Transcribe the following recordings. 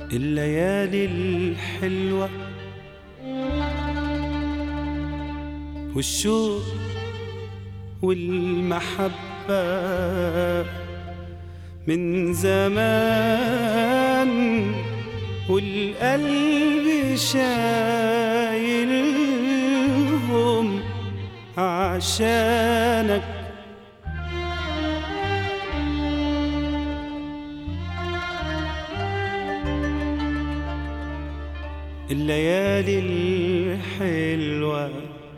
الليالي الحلوة والشوق والمحبة من زمان والقلب شايلهم عشانك الليالي الحلوة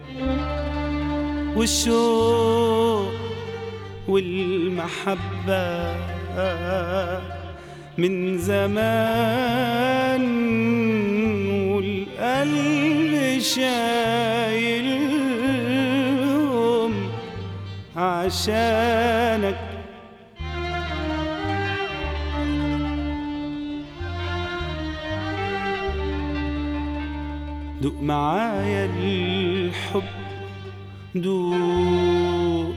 والشوق والمحبة من زمان والقلب شايلهم عشانك دوق معايا الحب دوق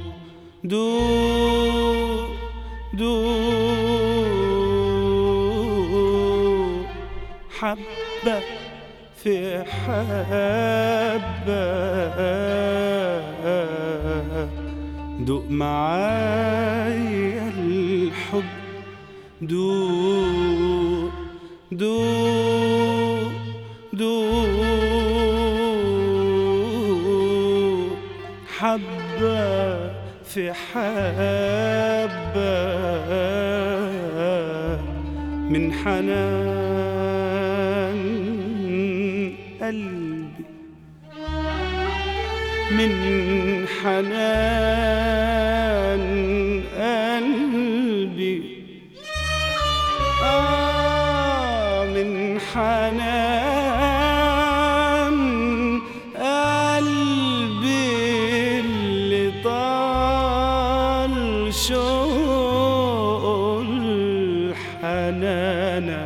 دوق دوق حبة في حبة دوق معايا الحب دوق دوق دوق حبة في حبة من حنان قلبي من حنان قلبي آه من حنان قلبي اللي طال شوق الحنانه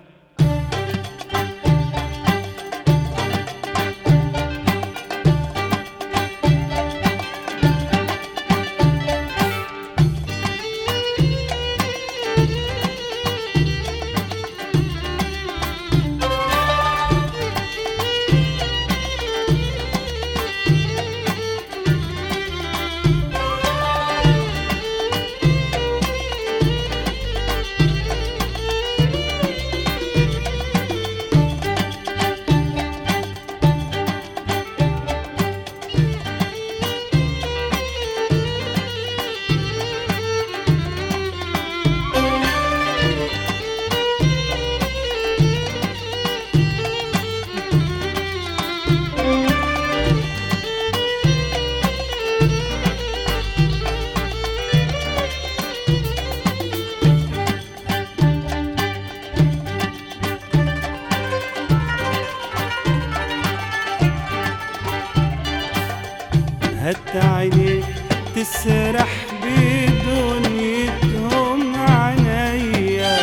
هات عينيك تسرح بدنيتهم عينيا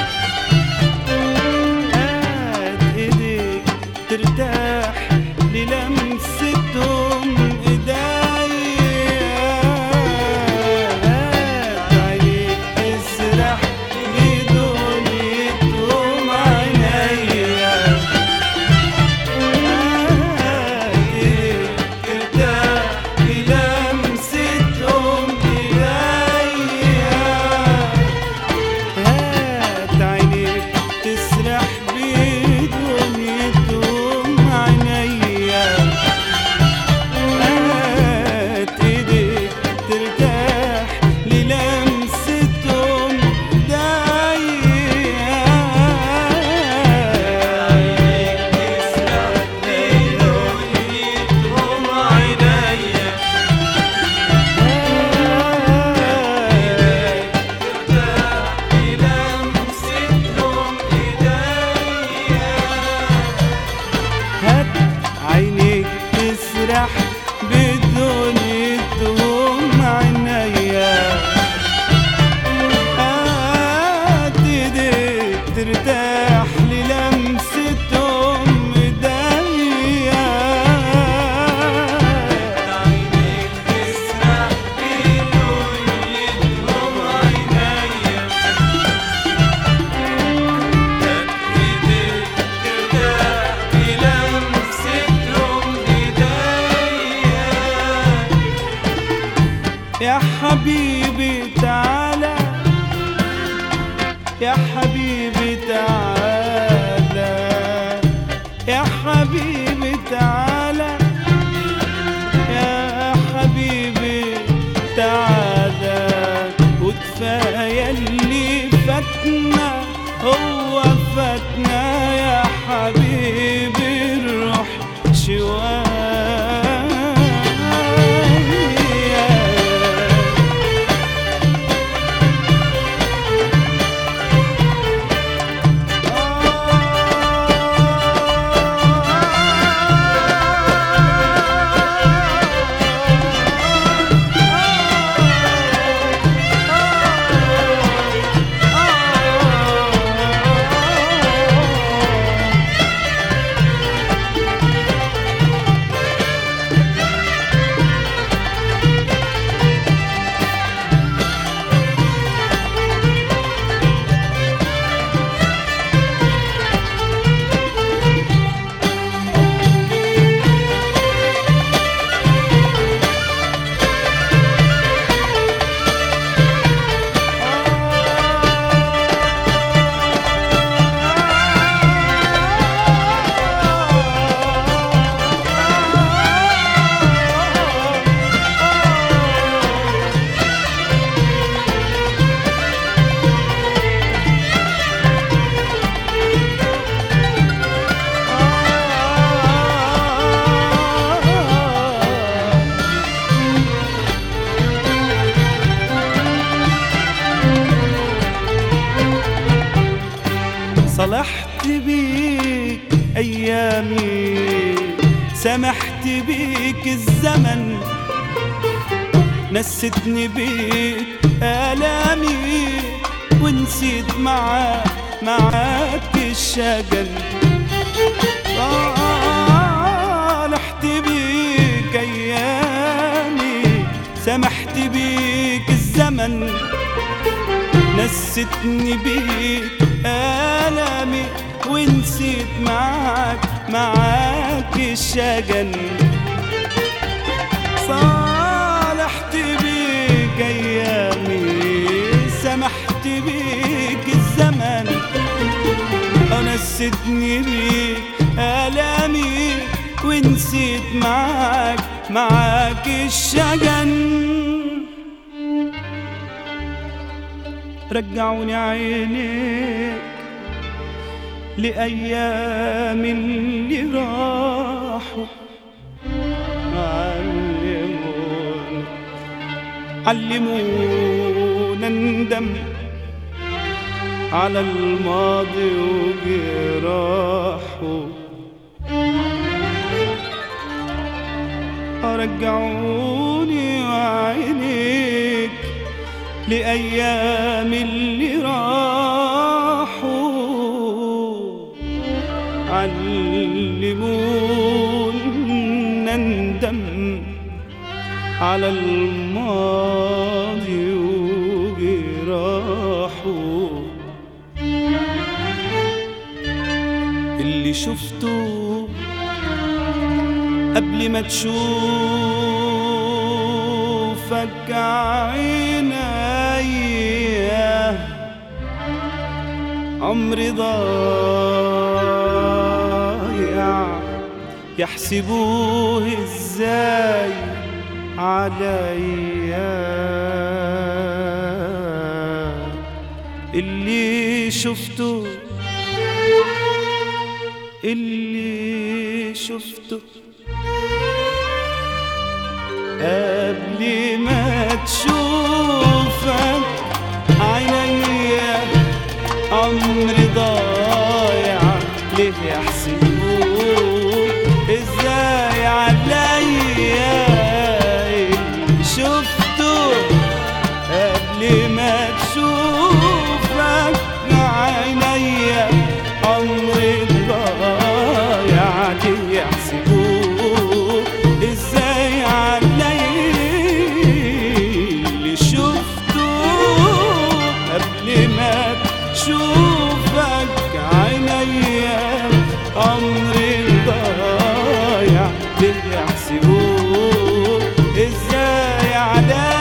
هات ايديك ترتاح للمستهم ايديا هات عينيك تسرح بدنيتهم عينيا لمستهم هات عينيك تسرح بدنيتهم عينيا هات ايديك ترتاح للمستهم ايديا عينيك تسرح بدنيتهم عينيا يا حبيبي تعالى يا حبيبي تعالى يا حبيبي تعالى وكفاية اللي فاتنا هو فاتنا يا حبيبي الروح شوية صلحت بيك ايامي سمحت بيك الزمن نستني بيك الامي ونسيت معاك معاك الشجن صالحت بيك ايامي سمحت بيك الزمن نستني بيك آلامي ونسيت معاك معاك الشجن صالحت بيك أيامي سمحت بيك الزمن نستني بيك آلامي ونسيت معاك معاك الشجن رجعوني عينيك لأيام اللي راحوا علمونا علمونا ندم على الماضي وجراحه رجعوني وعينيك لأيام اللي راحوا علمونا ندم على الماضي وجراحه اللي شفته قبل ما تشوفك عينيا عمري ضايع يحسبوه ازاي عليا اللي شفته اللي شفته قبل ما تشوفك عينيا عمري ضايع ليه يحسبوه ازاي عليا اللي شفته قبل ما تشوفك عينيا عمري ضايع ليه يحسبوه ازاي عليا اللي شفته قبل ما تشوفك عينيا عمري ضايع ليه يحسبوه ازاي عليا